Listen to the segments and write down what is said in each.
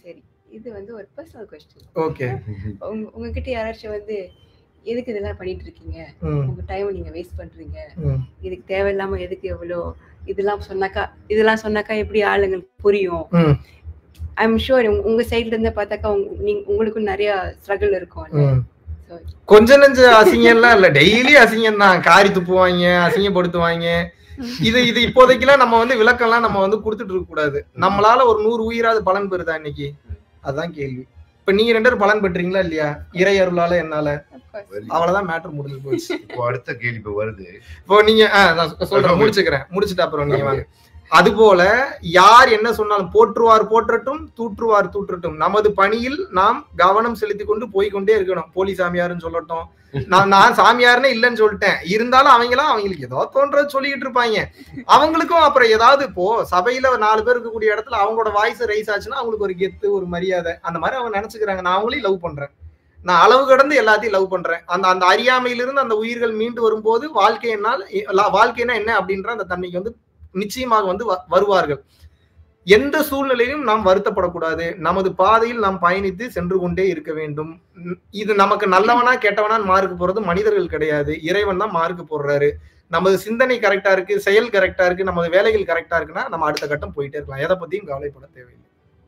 சரி இது வந்து ஒரு பர்சனல் கொஸ்டின் ஓகே உங்க உங்ககிட்ட யாராச்சும் வந்து எதுக்கு இதெல்லாம் பண்ணிட்டு இருக்கீங்க உங்க டைம் நீங்க வேஸ்ட் பண்றீங்க இதுக்கு தேவையில்லாம எதுக்கு எவ்வளோ இதெல்லாம் சொன்னாக்கா இதெல்லாம் சொன்னாக்கா எப்படி ஆளுங்களுக்கு புரியும் ஐம் ஷூர் உங்க சைட்ல இருந்து பார்த்தாக்கா உங்க- நீங்க- உங்களுக்கும் நிறைய ஸ்ட்ரகிள் இருக்கும் So, கொஞ்ச நெஞ்ச அசிங்கம் எல்லாம் இல்ல டெய்லி அசிங்கம் தான் காரி துப்புவாங்க அசிங்கப்படுத்துவாங்க இது இது இப்போதைக்கெல்லாம் நம்ம வந்து விளக்கம்லாம் நம்ம வந்து கொடுத்துட்டு இருக்க கூடாது நம்மளால ஒரு நூறு உயிராது பலன் பெறுதா இன்னைக்கு அதான் கேள்வி இப்ப நீங்க ரெண்டு பேரும் பலன் பெற்றீங்களா இல்லையா இறை அருளால என்னால of course. அவ்வளவுதான் மேட்டர் முடிஞ்சு போச்சு இப்போ அடுத்த கேள்வி இப்போ வருது இப்போ நீங்க ஆ, நான் சொல்றேன் முடிச்சுக்கிறேன் முடிச்சுட்டு அப்புறம் நீங்க வாங்க அதுபோல யார் என்ன சொன்னாலும் போற்றுவார் போற்றட்டும் தூற்றுவார் தூற்றட்டும் நமது பணியில் நாம் கவனம் செலுத்தி கொண்டு போய்க்கொண்டே இருக்கணும் போலி சாமியாருன்னு சொல்லட்டும் நான் நான் சாமியார்னே இல்லைன்னு சொல்லிட்டேன் இருந்தாலும் அவங்களாம் அவங்களுக்கு ஏதோ தோன்றது சொல்லிக்கிட்டு இருப்பாங்க அவங்களுக்கும் அப்புறம் ஏதாவது இப்போ சபையில ஒரு நாலு பேர் இருக்கக்கூடிய இடத்துல அவங்களோட வாய்ஸ் ரைஸ் ஆச்சுன்னா அவங்களுக்கு ஒரு கெத்து ஒரு மரியாதை அந்த மாதிரி அவங்க நினைச்சுக்கிறாங்க நான் அவங்களையும் லவ் பண்றேன் நான் அளவு கடந்து எல்லாத்தையும் லவ் பண்றேன் அந்த அந்த அறியாமையிலிருந்து அந்த உயிர்கள் மீண்டு வரும்போது வாழ்க்கையினால் வாழ்க்கைனா என்ன அப்படின்ற அந்த தன்மைக்கு வந்து நிச்சயமாக வந்து வ- வருவார்கள் எந்த சூழ்நிலையிலும் நாம் வருத்தப்படக்கூடாது நமது பாதையில் நாம் பயணித்து சென்று கொண்டே இருக்க வேண்டும் உம் இது நமக்கு நல்லவனா கெட்டவனா மார்க் போறது மனிதர்கள் கிடையாது இறைவன் தான் மார்க் போடுறாரு நமது சிந்தனை கரெக்டா இருக்கு செயல் கரெக்டா இருக்கு நமது வேலைகள் கரெக்டா இருக்குன்னா நம்ம அடுத்த கட்டம் போயிட்டே இருக்கலாம் எதை பத்தியும் கவலைப்பட தேவையில்லை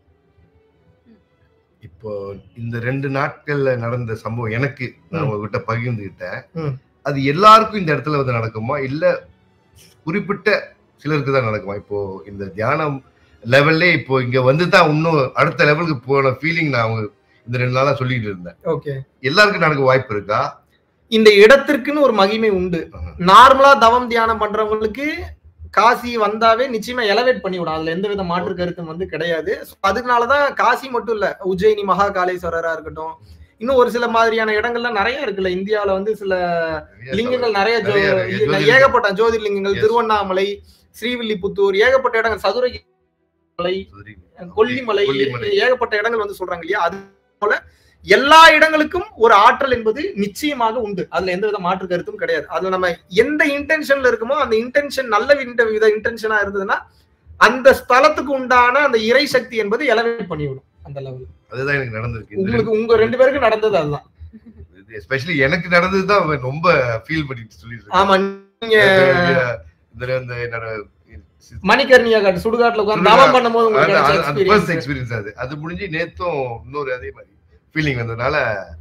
இப்போ இந்த ரெண்டு நாட்கள்ல நடந்த சம்பவம் எனக்கு நான் ம். உங்ககிட்ட பகிர்ந்துகிட்டேன் ம். அது எல்லாருக்கும் இந்த இடத்துல வந்து நடக்குமா இல்ல குறிப்பிட்ட சிலருக்கு தான் நடக்குமா இப்போ இந்த தியானம் லெவல்லே இப்போ இங்க வந்து தான் இன்னும் அடுத்த லெவலுக்கு போன ஃபீலிங் நான் அவங்க இந்த ரெண்டு நாளா சொல்லிட்டு இருந்தேன் ஓகே எல்லாருக்கும் நடக்க வாய்ப்பு இருக்கா இந்த இடத்திற்குன்னு ஒரு மகிமை உண்டு ஆஹா. நார்மலா தவம் தியானம் பண்றவங்களுக்கு காசி வந்தாவே நிச்சயமா எலவேட் பண்ணிவிடும் அதுல எந்த வித மாற்று கருத்தும் வந்து கிடையாது So, அதனாலதான் காசி மட்டும் இல்ல உஜ்ஜயினி மகா காளேஸ்வரரா இருக்கட்டும் இன்னும் ஒரு சில மாதிரியான இடங்கள்லாம் நிறைய இருக்குல்ல இந்தியாவுல வந்து சில லிங்கங்கள் நிறைய ஜோ- நிறைய இருக்கு. இது- ஜோதிர்லிங்கம். ஏகப்பட்ட ஜோதிர்லிங்கங்கள் Yes. திருவண்ணாமலை ஸ்ரீவில்லிபுத்தூர் ஏகப்பட்ட இடங்கள் சதுரகி மலை கொல்லிமலை கொல்லிமலை ஏகப்பட்ட இடங்கள் வந்து சொல்றாங்க இல்லையா அது போல எல்லா இடங்களுக்கும் ஒரு ஆற்றல் என்பது நிச்சயமாக உண்டு அதுல எந்த வித மாற்று கருத்தும் கிடையாது அதுல நம்ம எந்த இன்டென்ஷன்ல இருக்குமோ அந்த இன்டென்ஷன் நல்ல வித- வித இன்டென்ஷனா இருந்ததுன்னா அந்த ஸ்தலத்துக்கு உண்டான அந்த இறை சக்தி என்பது எலவேட் பண்ணிவிடும் அந்த லெவல் அதுதான் எனக்கு நடந்திருக்கு இந்த உங்களுக்கு உங்க ரெண்டு பேருக்கு நடந்தது அதுதான் எஸ்பெஷலி எனக்கு நடந்ததுதான் ரொம்ப ஃபீல் பண்ணிட்டு சொல்லிட்டு ஆமா நீங்க இந்த இந்த என்னோட மணிக்கர்ணியா காட்டு சுடுகாட்டுல உட்கார்ந்து தவம் பண்ணும்போது உங்களுக்கு அது- கிடைச்ச அது ஃபர்ஸ்ட் experience. எக்ஸ்பீரியன்ஸ் அது அது முடிஞ்சு நேத்தும் இன்னொரு அதே மாதிரி ஃபீலிங் வந்ததுனால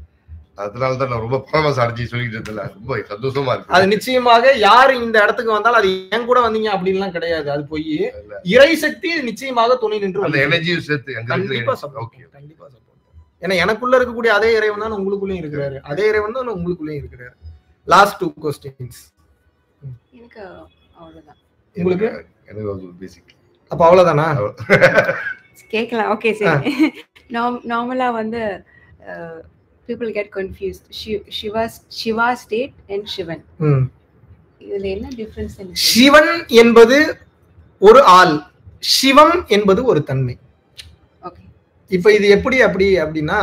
அதனால தான் நான் ரொம்ப பரவசம் அடைஞ்சு சொல்லிட்டு இருந்தேன் ரொம்ப சந்தோஷமா இருக்கு அது நிச்சயமாக யாரு இந்த இடத்துக்கு வந்தாலும் அது என் கூட வந்தீங்க அப்படின்லாம் கிடையாது அது போய் இல்ல. இறை சக்தி நிச்சயமாக துணை நின்று அந்த வழிநடத்தும். எனர்ஜியும் சேர்த்து அங்க கண்டிப்பா இருக்கிற support ஓகே பண்ணும். கண்டிப்பா support பண்ணும். ஏன்னா எனக்குள்ள இருக்கக்கூடிய அதே இறைவன் தான் உங்களுக்குள்ளயும் இருக்கிறாரு அதே இறைவன் தான் உங்களுக்குள்ளயும் இருக்கிறாரு லாஸ்ட் டூ கொஸ்டின்ஸ் எனக்கு அவ்வளவுதான் உங்களுக்கு? எனக்கு அது பேசிக் அப்ப அவ்வளவுதானா கேட்கலாம் ஓகே சரி நார்மலா வந்து people get confuse Siva Siva state and Sivan ம். இதுல என்ன டிஃபரன்ஸ் எனக்கு சிவன் என்பது ஒரு ஆள் சிவம் என்பது ஒரு தன்மை ஓகே இப்ப இது எப்படி அப்படி அப்படின்னா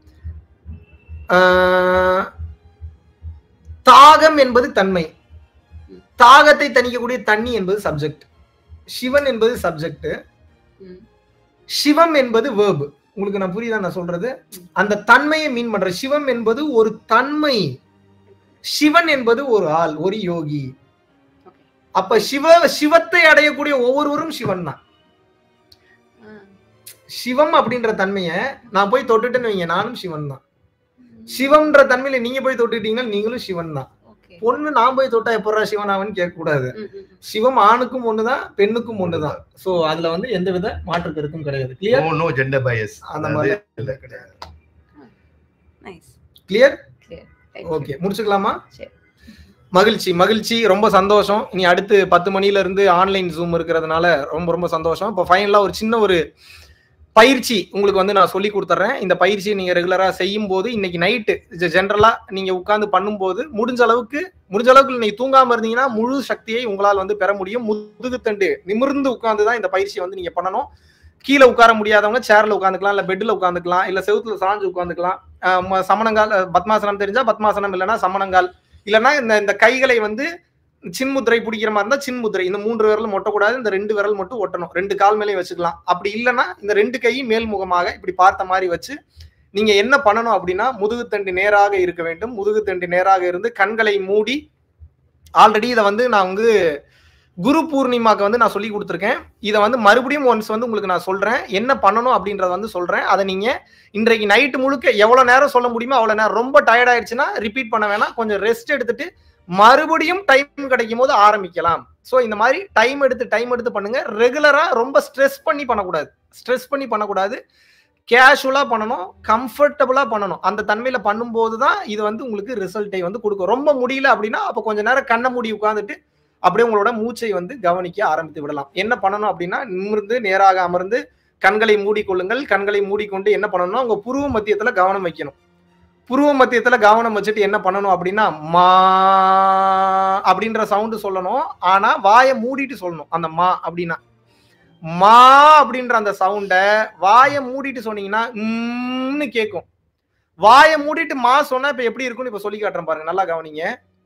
ஆஹ், தாகம் என்பது தன்மை தாகத்தை தணிக்கக்கூடிய தண்ணி என்பது சப்ஜெக்ட் சிவன் என்பது சப்ஜெக்ட் சிவம் என்பது வேர்பு உங்களுக்கு நான் புரியுதா நான் சொல்றது அந்த தன்மையை மீன் பண்ற சிவம் என்பது ஒரு தன்மை சிவன் என்பது ஒரு ஆள் ஒரு யோகி ஓகே அப்ப சிவ சிவத்தை அடையக்கூடிய ஒவ்வொருவரும் சிவன் தான் சிவம் அப்படின்ற தன்மைய நான் போய் தொட்டுட்டேன்னு வைங்க நானும் சிவன் தான் சிவம்ன்ற தன்மையில நீங்க போய் தொட்டுட்டீங்கன்னா நீங்களும் சிவன் தான் ஓகே பொண்ணு நான் போய் தொட்டா எப்படா சிவன் ஆவன்னு கேட்க கூடாது சிவம் ஆணுக்கும் ஒண்ணுதான் பெண்ணுக்கும் ஒண்ணுதான் சோ அதுல வந்து எந்த வித மாற்று கருத்தும் கிடையாது clear no no gender bias அந்த மாதிரி இல்ல கிடையாது நைஸ் கிளியர் Clear. ஓகே முடிச்சுக்கலாமா சரி. மகிழ்ச்சி மகிழ்ச்சி ரொம்ப சந்தோஷம் இனி அடுத்து பத்து மணில இருந்து ஆன்லைன் ஜூம் இருக்கிறதுனால ரொம்ப ரொம்ப சந்தோஷம் இப்போ ஃபைனலா ஒரு சின்ன ஒரு பயிற்சி உங்களுக்கு வந்து நான் சொல்லி கொடுத்துட்றேன் இந்த பயிற்சியை நீங்க ரெகுலரா செய்யும் போது இன்னைக்கு நைட்டு ஜென்ரலா நீங்க உட்கார்ந்து பண்ணும்போது முடிஞ்ச அளவுக்கு முடிஞ்ச அளவுக்கு நீங்க தூங்காம இருந்தீங்கன்னா முழு சக்தியை உங்களால் வந்து பெற முடியும் முதுகுத்தண்டு நிமிர்ந்து உட்கார்ந்து தான் இந்த பயிற்சியை வந்து நீங்க பண்ணணும் கீழே உட்கார முடியாதவங்க சேர்ல உட்காந்துக்கலாம் இல்ல பெட்ல உட்காந்துக்கலாம் இல்ல செவுத்துல சாஞ்சு உட்காந்துக்கலாம் ஆஹ் ம- சமணங்கால் அஹ் பத்மாசனம் தெரிஞ்சா பத்மாசனம் இல்லைன்னா சமணங்கால் இல்லைன்னா இந்த இந்த கைகளை வந்து சின்முத்திரை பிடிக்கிற மாதிரி இருந்தா சின்முத்திரை இந்த மூன்று விரல் ஒட்டக்கூடாது இந்த ரெண்டு விரல் மட்டும் ஒட்டணும் ரெண்டு கால் மேலேயும் வச்சுக்கலாம் அப்படி இல்லைன்னா இந்த ரெண்டு கையும் மேல்முகமாக இப்படி பார்த்த மாதிரி வச்சு நீங்க என்ன பண்ணணும் அப்படின்னா முதுகுத்தண்டு நேராக இருக்க வேண்டும் முதுகுத்தண்டு நேராக இருந்து கண்களை மூடி ஆல்ரெடி இதை வந்து நான் வந்து குரு பூர்ணிமாக்கு வந்து நான் சொல்லி கொடுத்துருக்கேன் இதை வந்து மறுபடியும் ஒன்ஸ் வந்து உங்களுக்கு நான் சொல்றேன் என்ன பண்ணணும் அப்படின்றத வந்து சொல்றேன் அதை நீங்க இன்றைக்கு நைட்டு முழுக்க எவ்வளவு நேரம் சொல்ல முடியுமோ அவ்வளவு நேரம் ரொம்ப டயர்ட் ஆயிடுச்சுன்னா ரிப்பீட் பண்ண வேணாம் கொஞ்சம் ரெஸ்ட் எடுத்துட்டு மறுபடியும் டைம் கிடைக்கும் போது ஆரம்பிக்கலாம் ஸோ இந்த மாதிரி டைம் எடுத்து டைம் எடுத்து பண்ணுங்க ரெகுலரா ரொம்ப ஸ்ட்ரெஸ் பண்ணி பண்ணக்கூடாது ஸ்ட்ரெஸ் பண்ணி பண்ணக்கூடாது கேஷுவலா பண்ணணும் கம்ஃபர்டபுளா பண்ணணும் அந்த தன்மையில பண்ணும்போது தான் இது வந்து உங்களுக்கு ரிசல்ட்டை வந்து கொடுக்கும் ரொம்ப முடியல அப்படின்னா அப்போ கொஞ்ச நேரம் கண்ணை மூடி உட்காந்துட்டு அப்படியே உங்களோட மூச்சை வந்து கவனிக்க ஆரம்பித்து விடலாம் என்ன பண்ணணும் அப்படின்னா நிமிர்ந்து நேராக அமர்ந்து கண்களை மூடிக்கொள்ளுங்கள் கண்களை மூடிக்கொண்டு என்ன பண்ணணும்னா உங்க புருவ மத்தியத்துல கவனம் வைக்கணும் புருவ மத்தியத்துல கவனம் வச்சுட்டு என்ன பண்ணணும் அப்படின்னா மா அப்படின்ற சவுண்டு சொல்லணும் ஆனா வாயை மூடிட்டு சொல்லணும் அந்த மா அப்படின்னா மா அப்படின்ற அந்த சவுண்ட வாயை மூடிட்டு சொன்னீங்கன்னா ம்னு கேட்கும் வாயை மூடிட்டு மா சொன்னா இப்ப எப்படி இருக்கும்னு இப்ப சொல்லி காட்டுறேன் பாருங்க நல்லா கவனிங்க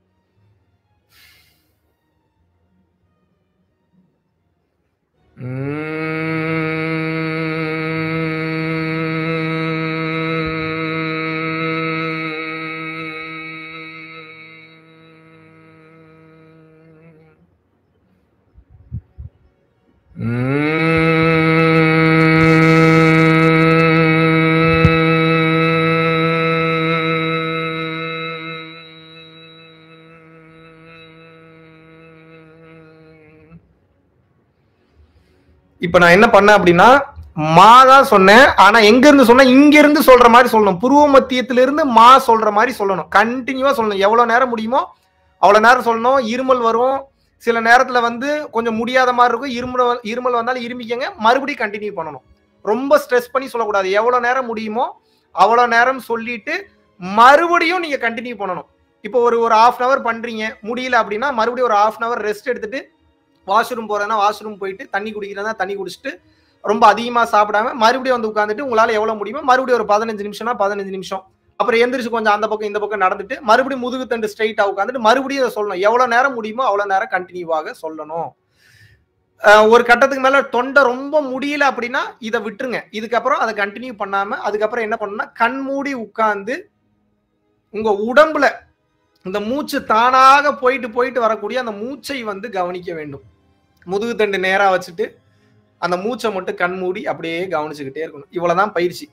இப்ப நான் என்ன பண்ணேன் அப்படின்னா மா தான் சொன்னேன் ஆனா எங்க இருந்து சொன்னா இங்க இருந்து சொல்ற மாதிரி சொல்லணும் புருவ மத்தியத்துல இருந்து மா சொல்ற மாதிரி சொல்லணும் கண்டினியூவா சொல்லணும் எவ்வளவு நேரம் முடியுமோ அவ்வளவு நேரம் சொல்லணும் இருமல் வரும் சில நேரத்துல வந்து கொஞ்சம் முடியாத மாதிரி இருக்கும் இருமல் இருமல் வந்தாலும் இருமிக்கங்க மறுபடியும் கண்டினியூ பண்ணணும் ரொம்ப ஸ்ட்ரெஸ் பண்ணி சொல்லக்கூடாது எவ்வளவு நேரம் முடியுமோ அவ்வளவு நேரம் சொல்லிட்டு மறுபடியும் நீங்க கண்டினியூ பண்ணணும் இப்போ ஒரு ஒரு ஹாஃப் அன் அவர் பண்றீங்க முடியல அப்படின்னா மறுபடியும் ஒரு ஹாஃப் அன் அவர் ரெஸ்ட் எடுத்துட்டு வாஷ்ரூம் போறேன்னா வாஷ்ரூம் போயிட்டு தண்ணி குடிக்கிறதா தண்ணி குடிச்சிட்டு ரொம்ப அதிகமா சாப்பிடாம மறுபடியும் வந்து உட்காந்துட்டு உங்களால எவ்வளவு முடியுமோ மறுபடியும் ஒரு பதினஞ்சு நிமிஷம்னா பதினஞ்சு நிமிஷம் அப்புறம் எந்திரிச்சு கொஞ்சம் அந்த பக்கம் இந்த பக்கம் நடந்துட்டு மறுபடியும் முதுகு தண்டு ஸ்ட்ரைட்டா உட்காந்துட்டு மறுபடியும் இதை சொல்லணும் எவ்வளவு நேரம் முடியுமோ அவ்வளவு நேரம் கண்டினியூவாக சொல்லணும் அஹ் ஒரு கட்டத்துக்கு மேல தொண்டை ரொம்ப முடியல அப்படின்னா இதை விட்டுருங்க இதுக்கப்புறம் அதை கண்டினியூ பண்ணாம அதுக்கப்புறம் என்ன பண்ணணும்னா கண் மூடி உட்கார்ந்து உங்க உடம்புல இந்த மூச்சு தானாக போயிட்டு போயிட்டு வரக்கூடிய அந்த மூச்சை வந்து கவனிக்க வேண்டும் முதுகு தண்டு நேரா வச்சுட்டு அந்த மூச்சை மட்டும் கண் மூடி அப்படியே கவனிச்சுக்கிட்டே இருக்கணும் இவ்வளவுதான் பயிற்சி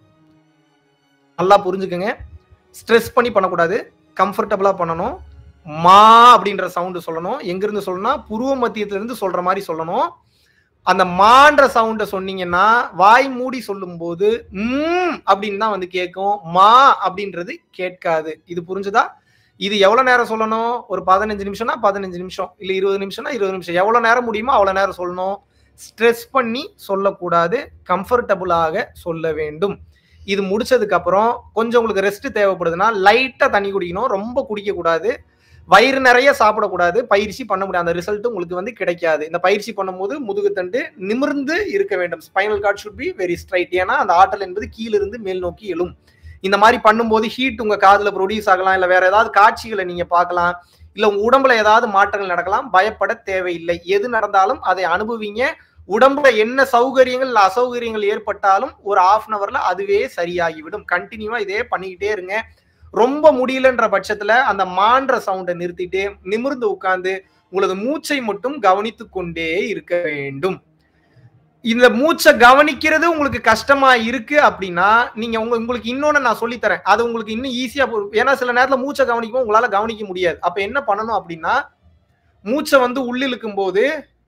நல்லா புரிஞ்சுக்கங்க ஸ்ட்ரெஸ் பண்ணி பண்ணக்கூடாது கம்ஃபர்டபுளா பண்ணணும் மா அப்படின்ற சவுண்டு சொல்லணும் எங்கிருந்து சொல்லணும்னா புருவ மத்தியத்துல இருந்து சொல்ற மாதிரி சொல்லணும் அந்த மான்ற சவுண்ட சொன்னீங்கன்னா வாய் மூடி சொல்லும்போது ம் அப்படின்னு தான் வந்து கேட்கும் மா அப்படின்றது கேட்காது இது புரிஞ்சுதா இது எவ்வளவு நேரம் சொல்லணும் ஒரு பதினஞ்சு நிமிஷம்னா பதினஞ்சு நிமிஷம் இல்ல இருபது நிமிஷம்னா இருபது நிமிஷம் எவ்வளவு நேரம் முடியுமோ அவ்வளவு நேரம் சொல்லணும் ஸ்ட்ரெஸ் பண்ணி சொல்லக்கூடாது கம்ஃபர்டபுளாக சொல்ல வேண்டும் இது முடிச்சதுக்கு அப்புறம் கொஞ்சம் உங்களுக்கு ரெஸ்ட் தேவைப்படுதுன்னா லைட்டா தண்ணி குடிக்கணும் ரொம்ப குடிக்க கூடாது வயிறு நிறைய சாப்பிடக்கூடாது பயிற்சி பண்ண முடியாது அந்த ரிசல்ட் உங்களுக்கு வந்து கிடைக்காது இந்த பயிற்சி பண்ணும்போது முதுகுத்தண்டு நிமிர்ந்து இருக்க வேண்டும் spinal cord should be very straight ஏன்னா அந்த ஆற்றல் என்பது கீழிருந்து மேல் நோக்கி எழும் இந்த மாதிரி பண்ணும்போது ஹீட் உங்க காதுல ப்ரொடியூஸ் ஆகலாம் இல்ல வேற ஏதாவது காட்சிகளை நீங்க பார்க்கலாம் இல்ல உங்க உடம்புல ஏதாவது மாற்றங்கள் நடக்கலாம் பயப்பட தேவையில்லை எது நடந்தாலும் அதை அனுபவிங்க உடம்புல என்ன சௌகரியங்கள் இல்ல அசௌகரியங்கள் ஏற்பட்டாலும் ஒரு ஆஃப் அன் அவர்ல அதுவே சரியாகிவிடும் கண்டினியூவா இதே பண்ணிக்கிட்டே இருங்க ரொம்ப முடியலன்ற பட்சத்துல அந்த மான்ற சவுண்டை நிறுத்திட்டு நிமிர்ந்து உட்கார்ந்து உங்களது மூச்சை மட்டும் கவனித்து கொண்டே இருக்க வேண்டும் இந்த மூச்சை கவனிக்கிறது உங்களுக்கு கஷ்டமா இருக்கு அப்படின்னா நீங்க உங்க உங்களுக்கு இன்னொன்னு நான் சொல்லி தரேன் அது உங்களுக்கு இன்னும் ஈஸியா ஏன்னா சில நேரத்துல மூச்சை கவனிக்கும் உங்களால கவனிக்க முடியாது அப்ப என்ன பண்ணணும் அப்படின்னா மூச்சை வந்து உள்ளிழுக்கும் போது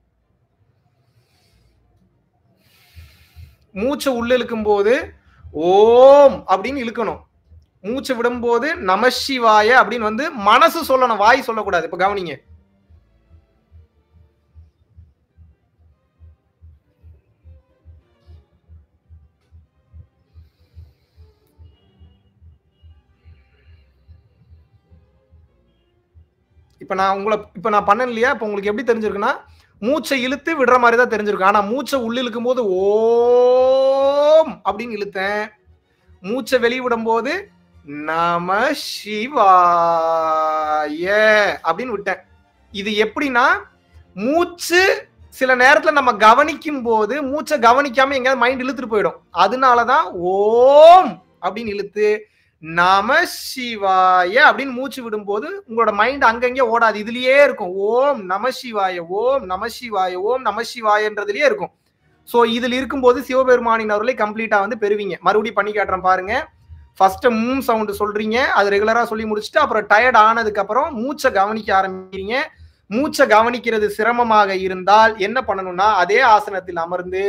மூச்சை உள்ளிழுக்கும் போது ஓம் அப்படின்னு இழுக்கணும் மூச்சு விடும்போது நமசிவாய அப்படின்னு வந்து மனசு சொல்லணும் வாய் சொல்லக்கூடாது இப்ப கவனிங்க இப்ப நான் உங்களை இப்ப நான் பண்ணேன் இல்லையா இப்ப உங்களுக்கு எப்படி தெரிஞ்சிருக்குன்னா மூச்சை இழுத்து விடுற மாதிரி தான் தெரிஞ்சிருக்கும் ஆனா மூச்சை உள்ள இழுக்கும் போது ஓம் அப்படின்னு இழுத்தேன் மூச்சை வெளிவிடும் போது நம சிவாய அப்படின்னு விட்டேன் இது எப்படின்னா மூச்சு சில நேரத்துல நம்ம கவனிக்கும் போது மூச்சை கவனிக்காம எங்கேயாவது மைண்ட் இழுத்துட்டு போயிடும் அதனாலதான் ஓம் அப்படின்னு இழுத்து நம சிவாய அப்படின்னு மூச்சு விடும்போது உங்களோட மைண்ட் அங்கங்கே ஓடாது இதுலயே இருக்கும் ஓம் நம சிவாய ஓம் நம சிவாய ஓம் நம சிவாயன்றதுலயே இருக்கும் ஸோ இதில் இருக்கும்போது சிவபெருமானின் அவர்களை கம்ப்ளீட்டா வந்து பெறுவீங்க மறுபடியும் பண்ணி காட்டுறேன் பாருங்க ஃபர்ஸ்ட் மூம் சவுண்டு சொல்றீங்க அது ரெகுலரா சொல்லி முடிச்சுட்டு அப்புறம் டயர்ட் ஆனதுக்கு அப்புறம் மூச்சை கவனிக்க ஆரம்பிக்கிறீங்க மூச்சை கவனிக்கிறது சிரமமாக இருந்தால் என்ன பண்ணணும்னா அதே ஆசனத்தில் அமர்ந்து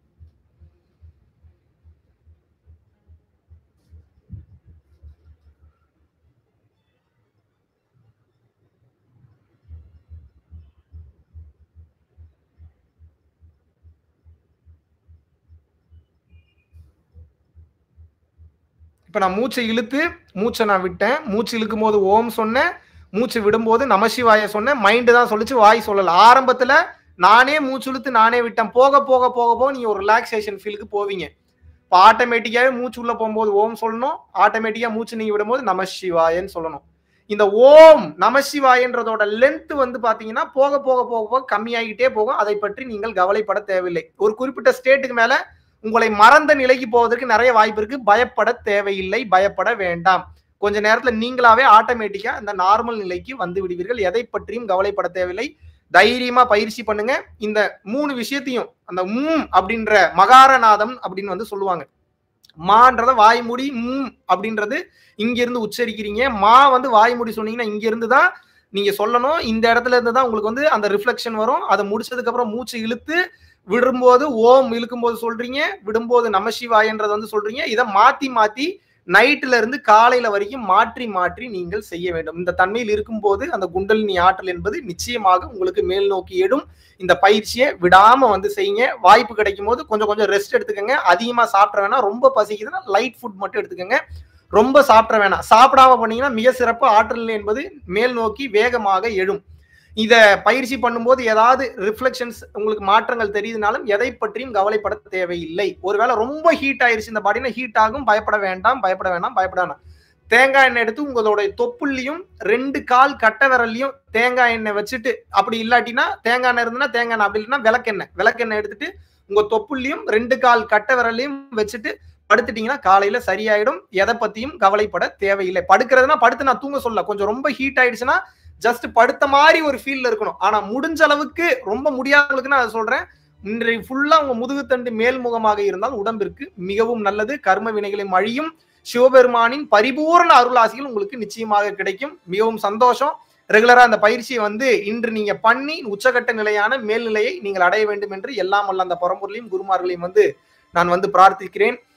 இப்ப நான் மூச்சை இழுத்து மூச்சை நான் விட்டேன் மூச்சு இழுக்கும் போது ஓம் சொன்னேன் மூச்சு விடும்போது நமசிவாய சொன்னேன் மைண்டு தான் சொல்லிச்சு வாய் சொல்லல ஆரம்பத்துல நானே மூச்சு இழுத்து நானே விட்டேன் போக போக போக போக நீங்க ஒரு ரிலாக்ஸேஷன் ஃபீலுக்கு போவீங்க இப்போ ஆட்டோமேட்டிக்காவே மூச்சு உள்ள போகும்போது ஓம் சொல்லணும் ஆட்டோமேட்டிக்கா மூச்சு நீங்க விடும்போது நமசிவாயன்னு சொல்லணும் இந்த ஓம் நமசிவாயன்றதோட லென்த் வந்து பாத்தீங்கன்னா போக போக போக போக கம்மியாகிட்டே போகும் அதை பற்றி நீங்கள் கவலைப்பட தேவையில்லை ஒரு குறிப்பிட்ட ஸ்டேட்டுக்கு மேல உங்களை மறந்த நிலைக்கு போவதற்கு நிறைய வாய்ப்பு இருக்கு பயப்பட தேவையில்லை பயப்பட வேண்டாம் கொஞ்ச நேரத்துல நீங்களாவே ஆட்டோமேட்டிக்கா இந்த நார்மல் நிலைக்கு வந்து விடுவீர்கள் எதை பற்றியும் கவலைப்பட தேவையில்லை தைரியமா பயிற்சி பண்ணுங்க இந்த மூணு விஷயத்தையும் அந்த மூம் அப்படின்ற மகாரநாதம் அப்படின்னு வந்து சொல்லுவாங்க மான்றத வாய் மூடி மூம் அப்படின்றது இங்க இருந்து உச்சரிக்கிறீங்க மா வந்து வாய் மூடி சொன்னீங்கன்னா இங்க இருந்து தான் நீங்க சொல்லணும் இந்த இடத்துல இருந்து தான் உங்களுக்கு வந்து அந்த ரிஃப்ளெக்ஷன் வரும் அதை முடிச்சதுக்கு அப்புறம் மூச்சு இழுத்து விடும்போது ஓம் இழுக்கும்போது சொல்றீங்க விடும்போது நமசிவாயன்றது வந்து சொல்றீங்க இதை மாத்தி மாத்தி நைட்ல இருந்து காலையில வரைக்கும் மாற்றி மாற்றி நீங்கள் செய்ய வேண்டும் இந்த தன்மையில் இருக்கும்போது அந்த குண்டலினி ஆற்றல் என்பது நிச்சயமாக உங்களுக்கு மேல் நோக்கி எடும் இந்த பயிற்சியை விடாம வந்து செய்யுங்க வாய்ப்பு கிடைக்கும் போது கொஞ்சம் கொஞ்சம் ரெஸ்ட் எடுத்துக்கோங்க அதிகமா சாப்பிட வேணாம் ரொம்ப பசிக்குதுன்னா லைட் ஃபுட் மட்டும் எடுத்துக்கோங்க ரொம்ப சாப்பிட வேணாம் சாப்பிடாம பண்ணீங்கன்னா மிக சிறப்பு ஆற்றல் என்பது மேல் நோக்கி வேகமாக எழும் இத பயிற்சி பண்ணும்போது ஏதாவது ரிஃப்ளெக்ஷன்ஸ் உங்களுக்கு மாற்றங்கள் தெரியுதுனாலும் எதை பற்றியும் கவலைப்பட தேவையில்லை ஒருவேளை ரொம்ப ஹீட் ஆயிருச்சு இந்த பாடினா ஹீட் ஆகும் பயப்பட வேண்டாம் பயப்பட வேண்டாம் பயப்பட வேண்டாம் தேங்காய் எண்ணெய் எடுத்து உங்களுடைய தொப்புள்ளையும் ரெண்டு கால் கட்டை விரல்லையும் தேங்காய் எண்ணெய் வச்சுட்டு அப்படி இல்லாட்டினா தேங்காய் எண்ணெய் இருந்ததுன்னா தேங்காய் எண்ணெய் அப்படி இல்லைன்னா விளக்கெண்ணெய் விளக்கெண்ணெய் எடுத்துட்டு உங்க தொப்புள்ளையும் ரெண்டு கால் கட்டை விரலையும் வச்சுட்டு படுத்துட்டீங்கன்னா காலையில சரியாயிடும் எதை பத்தியும் கவலைப்பட தேவையில்லை படுக்கிறதுனா படுத்து நான் தூங்க சொல்ல கொஞ்சம் ரொம்ப ஹீட் ஆயிடுச்சுன்னா ஜஸ்ட் படுத்த மாதிரி ஒரு ஃபீல்ல இருக்கணும் ஆனா முடிஞ்ச அளவுக்கு ரொம்ப முடியாதவங்களுக்கு நான் அதை சொல்றேன் இன்றைய ஃபுல்லா உங்க முதுகுத்தண்டு மேல்முகமாக இருந்தால் உடம்பிற்கு மிகவும் நல்லது கர்ம வினைகளையும் அழியும் சிவபெருமானின் பரிபூர்ண அருளாசிகள் உங்களுக்கு நிச்சயமாக கிடைக்கும் மிகவும் சந்தோஷம் ரெகுலரா அந்த பயிற்சியை வந்து இன்று நீங்க பண்ணி உச்சகட்ட நிலையான மேல்நிலையை நீங்கள் அடைய வேண்டும் என்று எல்லாம் வல்ல அந்த பரம்பொருளையும் குருமார்களையும் வந்து நான் வந்து பிரார்த்திக்கிறேன்